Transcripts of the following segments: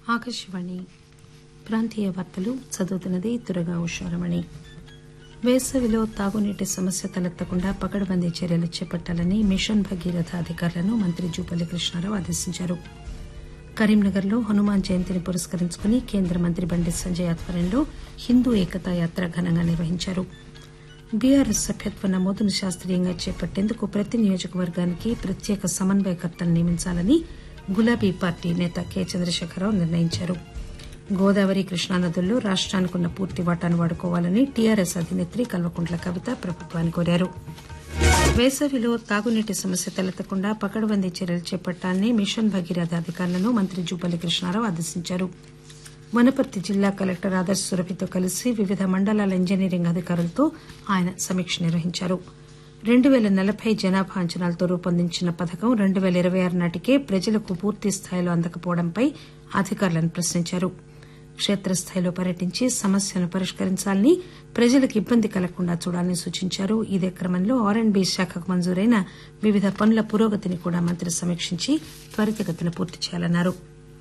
ఆకాశవాణి ప్రాంతీయ వార్తలు చదువుతున్నది దుర్గా ఉషారమణి వేసవిలో తాగునీటి సమస్య తలెత్తకుండా పకడ్బందీ చర్యలు చేపట్టాలని మిషన్ భగీరథ అధికారులను మంత్రి జూపల్లి కృష్ణారావు ఆదేశించారు కరీంనగర్ లో హనుమాన్ జయంతిని పురస్కరించుకుని కేంద్ర మంత్రి బండి సంజయ్ ఆధ్వర్యంలో హిందూ ఏకతా యాత్ర ఘనంగా నిర్వహించారు బీఆర్ఎస్ సభ్యత్వ నమోదును శాస్త్రీయంగా చేపట్టేందుకు ప్రతి నియోజకవర్గానికి ప్రత్యేక సమన్వయకర్తను నియమించాలని గులాబీ పార్టీ నేత కె చంద్రశేఖరరావు నిర్ణయించారు గోదావరి కృష్ణానదుల్లో రాష్టానికున్న పూర్తి వాటాను వాడుకోవాలని టీఆర్ఎస్ అధినేత్రి కల్వకుంట్ల కవిత ప్రభుత్వాన్ని కోరారు వేసవిలో తాగునీటి సమస్య తలెత్తకుండా పకడ్బందీ చర్యలు చేపట్టాలని మిషన్ భగీరథ అధికారులను మంత్రి జూపల్లి కృష్ణారావు ఆదేశించారు వనపర్తి జిల్లా కలెక్టర్ ఆదర్శ్ సురభితో కలిసి వివిధ మండలాల ఇంజనీరింగ్ అధికారులతో ఆయన సమీక్ష నిర్వహించారు రెండు పేల నలబై జనాభా అంచనాలతో రూపొందించిన పథకం రెండు పేల ఇరవై ఆరు నాటికే ప్రజలకు పూర్తి స్థాయిలో అందకపోవడంపై అధికారులను ప్రశ్నించారు కేత్రస్థాయిలో పర్యటించి సమస్యను పరిష్కరించాలని ప్రజలకు ఇబ్బంది కలగకుండా చూడాలని సూచించారు ఇదే క్రమంలో ఆర్ అండ్ బి శాఖకు మంజూరైన వివిధ పనుల పురోగతిని కూడా మంత్రి సమీక్షించి త్వరితగతిన పూర్తి చేయాలన్నారు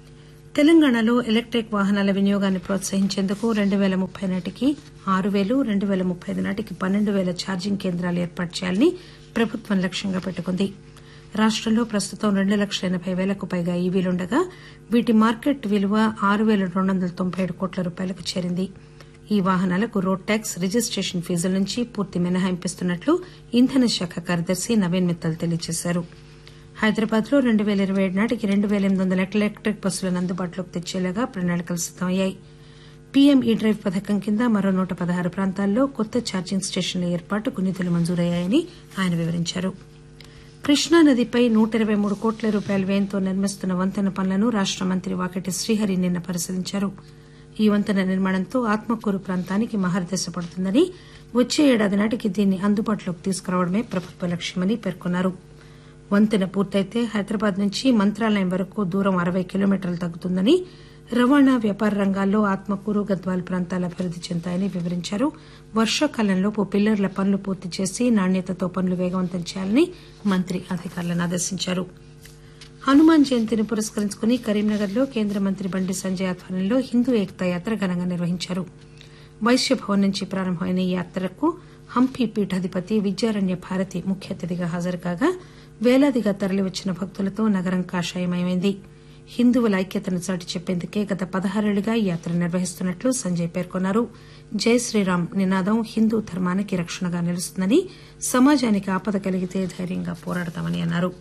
తెలంగాణలో ఎలక్టిక్ వాహనాల వినియోగాన్ని ప్రోత్సహించేందుకు రెండు పేల ముప్పై నాటికి ఆరు పేలు రెండు పేల ముప్పై ఐదు నాటికి పన్నెండు పేల ఛార్జింగ్ కేంద్రాలు ఏర్పాటు చేయాలని ప్రభుత్వం లక్ష్యంగా పెట్టుకుంది రాష్టంలో ప్రస్తుతం రెండు లక్షల ఎనబై పేలకు పైగా ఈవీలుండగా వీటి మార్కెట్ విలువ ఆరు పేల రెండు వందల తొంభై ఏడు కోట్ల రూపాయలకు చేరింది ఈ వాహనాలకు రోడ్ ట్యాక్స్ రిజిస్టేషన్ ఫీజుల నుంచి పూర్తి మినహాయింపిస్తున్నట్లు ఇంధన శాఖ కార్యదర్శి నవీన్ మిత్తల్ తెలియజేశారు హైదరాబాద్ లో రెండు పేల ఇరవై ఏడు నాటికి రెండు పేల ఎనిమిది వందల ఎలక్టిక్ బస్సులను అందుబాటులోకి తెచ్చేలాగా ప్రణాళికలు సిద్దమయ్యాయి పీఎం ఈ డ్రైవ్ పథకం కింద మరో నూట పదహారు ప్రాంతాల్లో కొత్త ఛార్జింగ్ స్టేషన్ల ఏర్పాటుకు నిధులు మంజూరయ్యాయని ఆయన వివరించారు కృష్ణానదిపై నూట ఇరవై మూడు కోట్ల రూపాయల వ్యయంతో నిర్మిస్తున్న వంతెన పనులను రాష్ట మంత్రి వాకటి శ్రీహరి నిన్న పరిశీలించారు ఈ వంతెన నిర్మాణంతో ఆత్మకూరు ప్రాంతానికి మహర్దశ పడుతుందని వచ్చే ఏడాది నాటికి దీన్ని అందుబాటులోకి తీసుకురావడమే ప్రభుత్వ లక్ష్యమని పేర్కొన్నారు వంతెన పూర్తయితే హైదరాబాద్ నుంచి మంత్రాలయం వరకు దూరం అరవై కిలోమీటర్లు తగ్గుతుందని రవాణా వ్యాపార రంగాల్లో ఆత్మకూరు గద్వాల్ ప్రాంతాలు అభివృద్ది చెందుతాయని వివరించారు వర్షాకాలంలోపు పిల్లర్ల పనులు పూర్తి చేసి నాణ్యతతో పనులు వేగవంతం చేయాలని మంత్రి అధికారులను ఆదేశించారు హనుమాన్ జయంతిని పురస్కరించుకుని కరీంనగర్ లో కేంద్ర మంత్రి బండి సంజయ్ ఆధ్వర్యంలో హిందూ ఏకతా యాత్ర ఘనంగా నిర్వహించారు వైశ్య భవన్ నుంచి ప్రారంభమైన ఈ యాత్రకు హంపీ పీఠాధిపతి విద్యారణ్య భారతి ముఖ్య అతిథిగా హాజరు కాగా పేలాదిగా తరలివచ్చిన భక్తులతో నగరం కాషాయమయమైంది హిందువుల ఐక్యతను చాటి చెప్పేందుకే గత పదహారేళ్లుగా ఈ యాత్ర నిర్వహిస్తున్నట్లు సంజయ్ పేర్కొన్నారు జై శ్రీరామ్ నినాదం హిందూ ధర్మానికి రక్షణగా నిలుస్తుందని సమాజానికి ఆపద కలిగితే ధైర్యంగా పోరాడతామని అన్నారు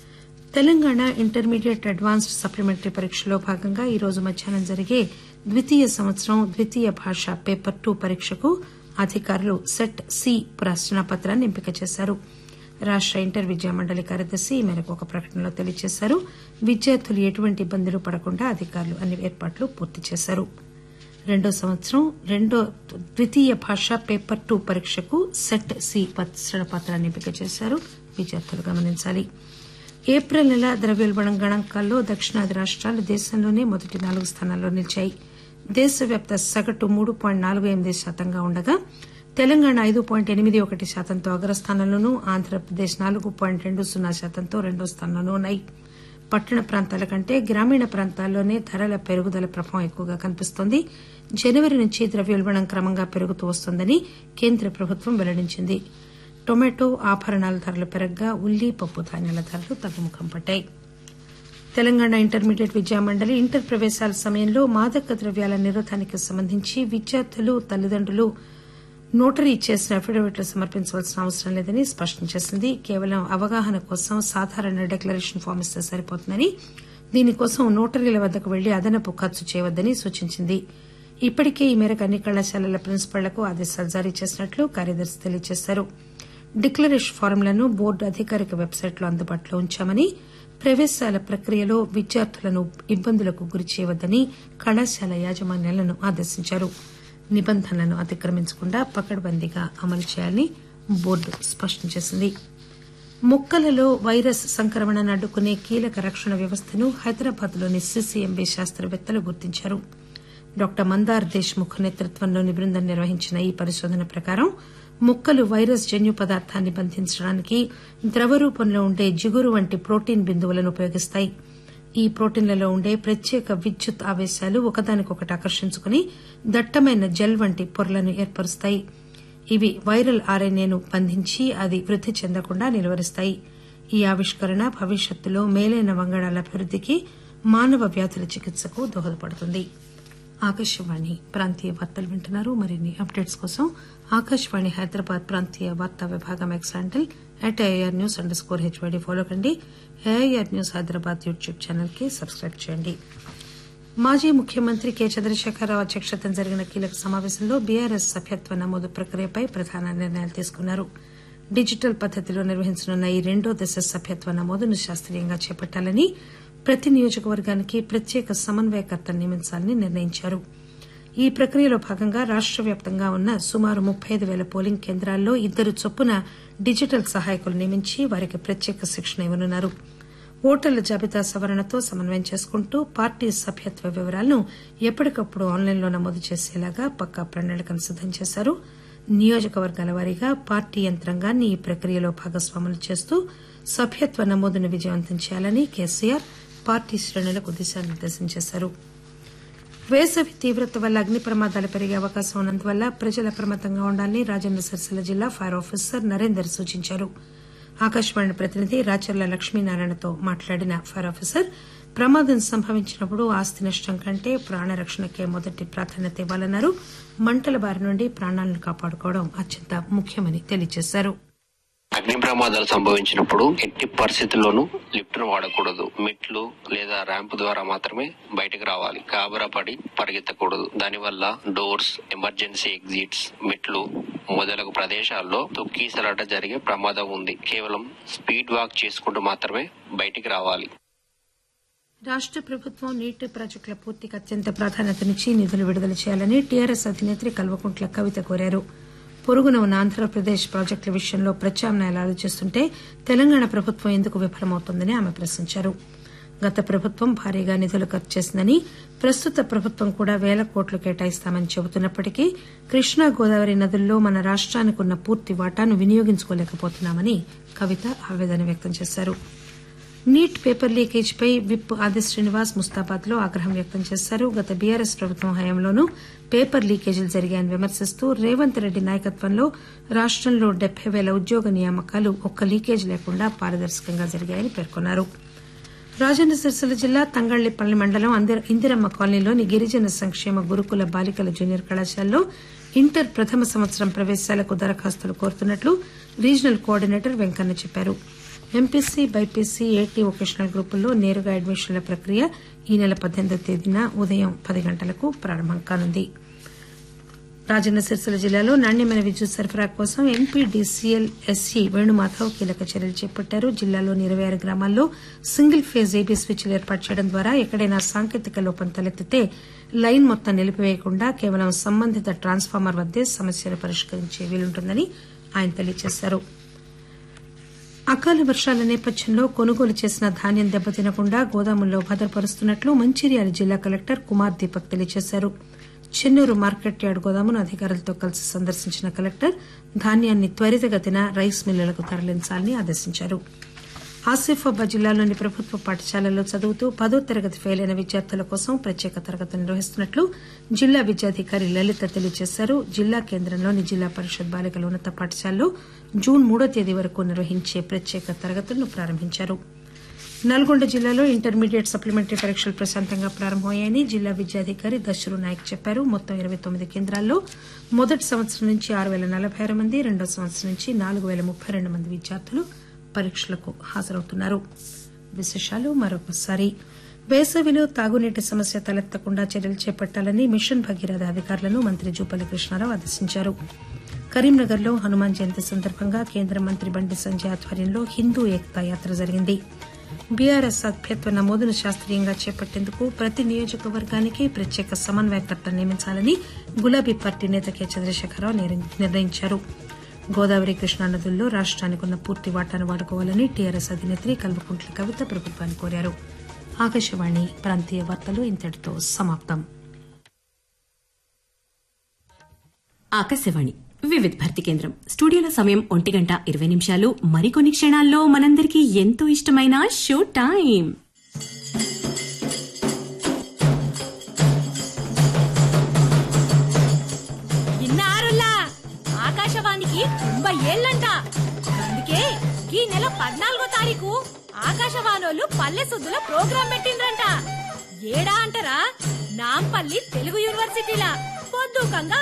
తెలంగాణ ఇంటర్మీడియట్ అడ్వాన్స్డ్ సప్లిమెంటరీ పరీక్షలో భాగంగా ఈ రోజు మధ్యాహ్నం జరిగే ద్వితీయ సంవత్సరం ద్వితీయ భాష పేపర్ టూ పరీక్షకు అధికారులు సెట్ సి ప్రశ్నాపత్రాన్ని ఎంపిక చేశారు రాష్ట ఇంటర్ విద్యా మండలి కార్యదర్శి ఈ మేరకు ఒక ప్రకటనలో తెలియజేశారు విద్యార్థులు ఎటువంటి ఇబ్బందులు పడకుండా అధికారులు అన్ని ఏర్పాట్లు పూర్తి చేశారు రెండో సంవత్సరం రెండో ద్వితీయ భాష పేపర్ టూ పరీక్షకు సెట్ సి పత్రాన్ని ఎంపిక చేశారు విద్యార్థులు గమనించాలి ఏప్రిల్ నెల ద్రవ్యోల్బణం గణాంకాల్లో దక్షిణాది రాష్టాలు దేశంలోనే మొదటి నాలుగు స్థానాల్లో నిలిచాయి దేశవ్యాప్త సగటు మూడు పాయింట్ నాలుగు ఎనిమిది శాతంగా ఉండగా తెలంగాణ ఐదు పాయింట్ ఎనిమిది ఒకటి శాతంతో అగ్రస్థానంలోనూ ఆంధ్రప్రదేశ్ నాలుగు పాయింట్ రెండు సున్నా శాతంతో రెండో స్థానంలో ఉన్నాయి పట్టణ ప్రాంతాల కంటే గ్రామీణ ప్రాంతాల్లోనే ధరల పెరుగుదల ప్రభావం ఎక్కువగా కనిపిస్తోంది జనవరి నుంచి ద్రవ్యోల్బణం క్రమంగా పెరుగుతూ వస్తోందని కేంద్ర ప్రభుత్వం వెల్లడించింది టొమాటో ఆభరణాల ధరలు పెరగ్గా ఉల్లి పప్పు ధాన్యాల ధరలు తగ్గుముఖం పట్టాయి తెలంగాణ ఇంటర్మీడియట్ విద్యా మండలి ఇంటర్ ప్రవేశాల సమయంలో మాదక ద్రవ్యాల నిరోధానికి సంబంధించి విద్యార్థులు తల్లిదండ్రులు నోటరీ చేసిన అఫిడవిట్లు సమర్పించవలసిన అవసరం లేదని స్పష్టం చేసింది కేవలం అవగాహన కోసం సాధారణ డిక్లరేషన్ ఫామ్ ఇస్తే సరిపోతుందని దీనికోసం నోటరీల వద్దకు వెళ్లి అదనపు ఖర్చు చేయవద్దని సూచించింది ఇప్పటికే ఈ మేరకు అన్ని కళాశాలల ప్రిన్సిపాళ్లకు ఆదేశాలు జారీ చేసినట్లు కార్యదర్శి తెలియజేశారు డిక్లరేషన్ ఫారంలను బోర్డు అధికారిక వెబ్సైట్లో అందుబాటులో ఉంచామని ప్రవేశాల ప్రక్రియలో విద్యార్థులను ఇబ్బందులకు గురి చేయవద్దని కళాశాల యాజమాన్యాలను ఆదేశించారు నిబంధనలను అతిక్రమించకుండా పకడ్బందీగా అమలు చేయాలని బోర్డు స్పష్టం చేసింది మొక్కలలో వైరస్ సంక్రమణను అడ్డుకునే కీలక రక్షణ వ్యవస్థను హైదరాబాద్ లోని సీసీఎంబీ శాస్త్రవేత్తలు గుర్తించారు డాక్టర్ మందార్ దేశ్ముఖ్ నేతృత్వంలోని బృందం నిర్వహించిన ఈ పరిశోధన ప్రకారం మొక్కలు వైరస్ జన్యు పదార్థాన్ని బంధించడానికి ద్రవ రూపంలో ఉండే జిగురు వంటి ప్రోటీన్ బిందువులను ఉపయోగిస్తాయి ఈ ప్రోటీన్లలో ఉండే ప్రత్యేక విద్యుత్ ఆవేశాలు ఒకదానికొకటి ఆకర్షించుకుని దట్టమైన జెల్ వంటి పొరలను ఏర్పరుస్తాయి ఇవి వైరల్ ఆర్ఎన్ఏను బంధించి అది వృద్ది చెందకుండా నిలువరిస్తాయి ఈ ఆవిష్కరణ భవిష్యత్తులో మేలైన వంగడాల అభివృద్దికి మానవ వ్యాధుల చికిత్సకు దోహదపడుతుంది ఆకాశవాణి ప్రాంతీయ వార్తలు వింటున్నారు మరిన్ని అప్డేట్స్ కోసం ఆకాశవాణి హైదరాబాద్ ప్రాంతీయ వార్తా విభాగం X handle at AIR news underscore HYD follow కండి AIR news Hyderabad YouTube channel కి సబ్స్క్రైబ్ చేయండి మాజీ ముఖ్యమంత్రి కె చంద్రశేఖరరావు అధ్యక్షతన జరిగిన కీలక సమావేశంలో బీఆర్ఎస్ సభ్యత్వ నమోదు ప్రక్రియపై ప్రధాన నిర్ణయాలు తీసుకున్నారు డిజిటల్ పద్దతిలో నిర్వహించనున్న ఈ రెండో దశ సభ్యత్వ నమోదును శాస్త్రీయంగా చేపట్టాలని ప్రతి నియోజకవర్గానికి ప్రత్యేక సమన్వయకర్తను నియమించాలని నిర్ణయించారు ఈ ప్రక్రియలో భాగంగా రాష్ట వ్యాప్తంగా ఉన్న సుమారు ముప్పై ఐదు పేల పోలింగ్ కేంద్రాల్లో ఇద్దరు చొప్పున డిజిటల్ సహాయకులు నియమించి వారికి ప్రత్యేక శిక్షణ ఇవ్వనున్నారు ఓటర్ల జాబితా సవరణతో సమన్వయం చేసుకుంటూ పార్టీ సభ్యత్వ వివరాలను ఎప్పటికప్పుడు ఆన్లైన్లో నమోదు చేసేలాగా పక్కా ప్రణాళికను సిద్దం చేశారు నియోజకవర్గాల వారీగా పార్టీ యంత్రాంగాన్ని ఈ ప్రక్రియలో భాగస్వాములు చేస్తూ సభ్యత్వ నమోదును విజయవంతం చేయాలని కేసీఆర్ పార్టీ శ్రేణులకు దిశానిర్దేశం చేశారు వేసవి తీవ్రత వల్ల అగ్ని ప్రమాదాలు పెరిగే అవకాశం ఉన్నందువల్ల ప్రజలు అప్రమత్తంగా ఉండాలని రాజన్న సిరిసిల్ల జిల్లా ఫైర్ ఆఫీసర్ నరేందర్ సూచించారు ఆకాశవాణి ప్రతినిధి రాచర్ల లక్ష్మీనారాయణతో మాట్లాడిన ఫైర్ ఆఫీసర్ ప్రమాదం సంభవించినప్పుడు ఆస్తి నష్టం కంటే ప్రాణరక్షణకే మొదటి ప్రాధాన్యత ఇవ్వాలన్నారు మంటల బారి నుండి ప్రాణాలను కాపాడుకోవడం అత్యంత ముఖ్యమని తెలియజేశారు అగ్ని ప్రమాదాలు సంభవించినప్పుడు ఎట్టి పరిస్థితుల్లోనూ లిఫ్ట్ ను వాడకూడదు మెట్లు లేదా ర్యాంప్ ద్వారా మాత్రమే బయటకు రావాలి కాబరా పడి పరిగెత్తకూడదు దానివల్ల డోర్స్ ఎమర్జెన్సీ ఎగ్జిట్స్ మెట్లు మొదలగు ప్రదేశాల్లో తొక్కీసలాట జరిగే ప్రమాదం ఉంది కేవలం స్పీడ్ వాక్ చేసుకుంటూ మాత్రమే బయటికి రావాలి రాష్ట ప్రభుత్వం నీటి ప్రాజెక్టుల పూర్తికి అత్యంత ప్రాధాన్యతనిచ్చి నిధులు విడుదల చేయాలని టీఆర్ఎస్ అధినేత్రి కల్వకుంట్ల కవిత కోరారు పొరుగున ఉన్న ఆంధ్రప్రదేశ్ ప్రాజెక్టుల విషయంలో ప్రత్యామ్నాయాలు ఆలోచిస్తుంటే తెలంగాణ ప్రభుత్వం ఎందుకు విఫలమవుతోందని ఆమె ప్రశ్నించారు గత ప్రభుత్వం భారీగా నిధులు ఖర్చు చేసిందని ప్రస్తుత ప్రభుత్వం కూడా పేల కోట్లు కేటాయిస్తామని చెబుతున్నప్పటికీ కృష్ణా గోదావరి నదుల్లో మన రాష్టానికి ఉన్న పూర్తి వాటాను వినియోగించుకోలేకపోతున్నామని కవిత ఆవేదన వ్యక్తం చేశారు నీట్ పేపర్ లీకేజ్పై విప్ ఆది శ్రీనివాస్ ముస్తాబాద్ లో ఆగ్రహం వ్యక్తం చేశారు గత బీఆర్ఎస్ ప్రభుత్వం హయాంలోనూ పేపర్ లీకేజీలు జరిగాయని విమర్శిస్తూ రేవంత్ రెడ్డి నాయకత్వంలో రాష్టంలో డెబ్బై పేల ఉద్యోగ నియామకాలు ఒక్క లీకేజ్ లేకుండా పారదర్శకంగా జరిగాయని పేర్కొన్నారు రాజన్న సిరిసిల్ల జిల్లా తంగళ్లపల్లి మండలం అందిర- ఇందిరమ్మ కాలనీలోని గిరిజన సంక్షేమ గురుకుల బాలికల జూనియర్ కళాశాలలో ఇంటర్ ప్రథమ సంవత్సరం ప్రవేశాలకు దరఖాస్తులు కోరుతున్నట్లు రీజనల్ కోఆర్డినేటర్ వెంకన్న చెప్పారు ఎంపీసీ బైపీసీ ఏటీ వొకేషనల్ గ్రూపుల్లో నేరుగా అడ్మిషన్ల ప్రక్రియ ఈ నెల పద్దెనిమిదో తేదీన ఉదయం పది గంటలకు ప్రారంభం కానుంది రాజన్న సిరిసిల్ల జిల్లాలో నాణ్యమైన విద్యుత్ సరఫరా కోసం ఎంపీడీసీఎల్ ఎస్ఈ వేణుమాధవ్ కీలక చర్యలు చేపట్టారు జిల్లాలోని ఇరవై ఆరు గ్రామాల్లో సింగిల్ ఫేజ్ ఏబీ స్విచ్లు ఏర్పాటు చేయడం ద్వారా ఎక్కడైనా సాంకేతిక లోపం తలెత్తితే లైన్ మొత్తం నిలిపివేయకుండా కేవలం సంబంధిత ట్రాన్స్ఫార్మర్ వద్దే సమస్యను పరిష్కరించే వీలుంటుందని ఆయన తెలియజేశారు అకాల వర్షాల నేపథ్యంలో కొనుగోలు చేసిన ధాన్యం దెబ్బతినకుండా గోదాముల్లో భద్రపరుస్తున్నట్లు మంచిర్యాల జిల్లా కలెక్టర్ కుమార్ దీపక్ తెలియజేశారు చెన్నూరు మార్కెట్ యార్డ్ గోదామును అధికారులతో కలిసి సందర్శించిన కలెక్టర్ ధాన్యాన్ని త్వరితగతిన రైస్ మిల్లులకు తరలించాలని ఆదేశించారు ఆసిఫాబాద్ జిల్లాలోని ప్రభుత్వ పాఠశాలల్లో చదువుతూ పదో తరగతి ఫెయిల్ అయిన విద్యార్థుల కోసం ప్రత్యేక తరగతులు నిర్వహిస్తున్నట్లు జిల్లా విద్యాధికారి లలిత తెలియజేశారు జిల్లా కేంద్రంలోని జిల్లా పరిషత్ బాలికల ఉన్నత పాఠశాలలో జూన్ మూడో తేదీ వరకు నిర్వహించే ప్రత్యేక తరగతులను ప్రారంభించారు నల్గొండ జిల్లాలో ఇంటర్మీడియట్ సప్లిమెంటరీ పరీక్షలు ప్రశాంతంగా ప్రారంభమయ్యాయని జిల్లా విద్యాధికారి దశరు నాయక్ చెప్పారు మొత్తం ఇరవై తొమ్మిది కేంద్రాల్లో మొదటి సంవత్సరం నుంచి ఆరు పేల నలబై ఆరు మంది రెండో సంవత్సరం నుంచి నాలుగు పేల ముప్పై రెండు మంది విద్యార్థులు పరీక్షలకు హాజరవుతున్నారు విశేషాలు మరొకసారి వేసవిలో తాగునీటి సమస్య తలెత్తకుండా చర్యలు చేపట్టాలని మిషన్ భగీరథ అధికారులను మంత్రి జూపల్లి కృష్ణారావు ఆదేశించారు కరీంనగర్ లో హనుమాన్ జయంతి సందర్భంగా కేంద్ర మంత్రి బండి సంజయ్ ఆధ్వర్యంలో హిందూ ఏకతా యాత్ర జరిగింది బీఆర్ఎస్ సభ్యత్వ నమోదును శాస్త్రీయంగా చేపట్టేందుకు ప్రతి నియోజకవర్గానికి ప్రత్యేక సమన్వయకర్త నియమించాలని గులాబీ పార్టీ నేత కె చంద్రశేఖరరావు నిర్- నిర్ణయించారు గోదావరి కృష్ణా నదుల్లో రాష్ట్రానికి ఉన్న పూర్తి వాటాను వాడుకోవాలని టీఆర్ఎస్ అధినేత్రి కల్వకుంట్ల కవిత ప్రభుత్వాన్ని కోరారు ఆకాశవాణి ప్రాంతీయ వార్తలు ఇంతటితో సమాప్తం ఆకాశవాణి వివిధ భర్తీ కేంద్రం స్టూడియోలో సమయం ఒంటి గంట ఇరవై నిమిషాలు మరికొన్ని క్షణాల్లో మనందరికీ ఎంతో ఇష్టమైన షో టైం తొంభై ఏళ్లంట అందుకే ఈ నెల పద్నాలుగో తారీఖు ఆకాశవాణోళ్ళు పల్లె సుద్దుల ప్రోగ్రాం పెట్టిండ్రంట ఏడా అంటారా నాంపల్లి తెలుగు యూనివర్సిటీలా పొద్దుకంగా